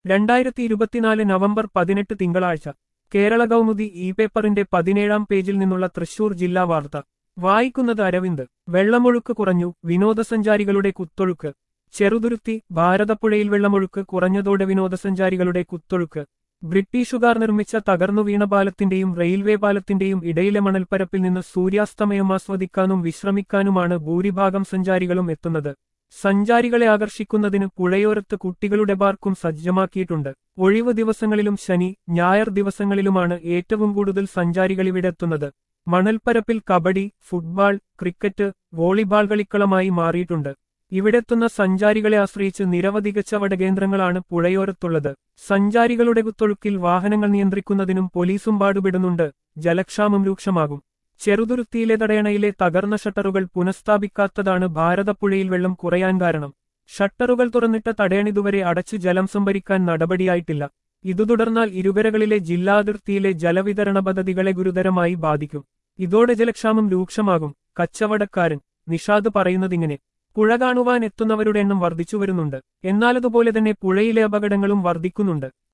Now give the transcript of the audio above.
രണ്ടായിരത്തി ഇരുപത്തിനാല് നവംബർ പതിനെട്ട് തിങ്കളാഴ്ച കേരള കൗമുദി ഇ പേപ്പറിന്റെ പതിനേഴാം പേജിൽ നിന്നുള്ള തൃശൂർ ജില്ലാ വാർത്ത വായിക്കുന്നത് അരവിന്ദ് വെള്ളമൊഴുക്ക് കുറഞ്ഞു വിനോദസഞ്ചാരികളുടെ കുത്തൊഴുക്ക് ചെറുതുരുത്തി ഭാരതപ്പുഴയിൽ വെള്ളമൊഴുക്ക് കുറഞ്ഞതോടെ വിനോദസഞ്ചാരികളുടെ കുത്തൊഴുക്ക് ബ്രിട്ടീഷുകാർ നിർമ്മിച്ച തകർന്നു വീണ പാലത്തിന്റെയും റെയിൽവേ പാലത്തിന്റെയും ഇടയിലെ മണൽപ്പരപ്പിൽ നിന്ന് സൂര്യാസ്തമയം ആസ്വദിക്കാനും വിശ്രമിക്കാനുമാണ് ഭൂരിഭാഗം സഞ്ചാരികളും എത്തുന്നത് സഞ്ചാരികളെ ആകർഷിക്കുന്നതിന് പുഴയോരത്ത് കുട്ടികളുടെ പാർക്കും സജ്ജമാക്കിയിട്ടുണ്ട് ഒഴിവു ദിവസങ്ങളിലും ശനി ഞായർ ദിവസങ്ങളിലുമാണ് ഏറ്റവും കൂടുതൽ സഞ്ചാരികൾ ഇവിടെ എത്തുന്നത് മണൽപ്പരപ്പിൽ കബഡി ഫുട്ബാൾ ക്രിക്കറ്റ് വോളിബാൾ കളിക്കളമായി മാറിയിട്ടുണ്ട് ഇവിടെത്തുന്ന സഞ്ചാരികളെ ആശ്രയിച്ച് നിരവധി കച്ചവട കേന്ദ്രങ്ങളാണ് പുഴയോരത്തുള്ളത് സഞ്ചാരികളുടെ കുത്തൊഴുക്കിൽ വാഹനങ്ങൾ നിയന്ത്രിക്കുന്നതിനും പോലീസും പാടുപെടുന്നുണ്ട് ജലക്ഷാമം രൂക്ഷമാകും ചെറുതുരുത്തിയിലെ തടയണയിലെ തകർന്ന ഷട്ടറുകൾ പുനഃസ്ഥാപിക്കാത്തതാണ് ഭാരതപ്പുഴയിൽ വെള്ളം കുറയാൻ കാരണം ഷട്ടറുകൾ തുറന്നിട്ട തടയണിതുവരെ അടച്ചു ജലം സംഭരിക്കാൻ നടപടിയായിട്ടില്ല ഇതു തുടർന്നാൽ ഇരുകരകളിലെ ജില്ലാതിർത്തിയിലെ ജലവിതരണ പദ്ധതികളെ ഗുരുതരമായി ബാധിക്കും ഇതോടെ ജലക്ഷാമം രൂക്ഷമാകും കച്ചവടക്കാരൻ നിഷാദ് പറയുന്നതിങ്ങനെ പുഴ കാണുവാൻ എത്തുന്നവരുടെ എണ്ണം വർദ്ധിച്ചു വരുന്നുണ്ട് എന്നാലതുപോലെ തന്നെ പുഴയിലെ അപകടങ്ങളും വർദ്ധിക്കുന്നുണ്ട്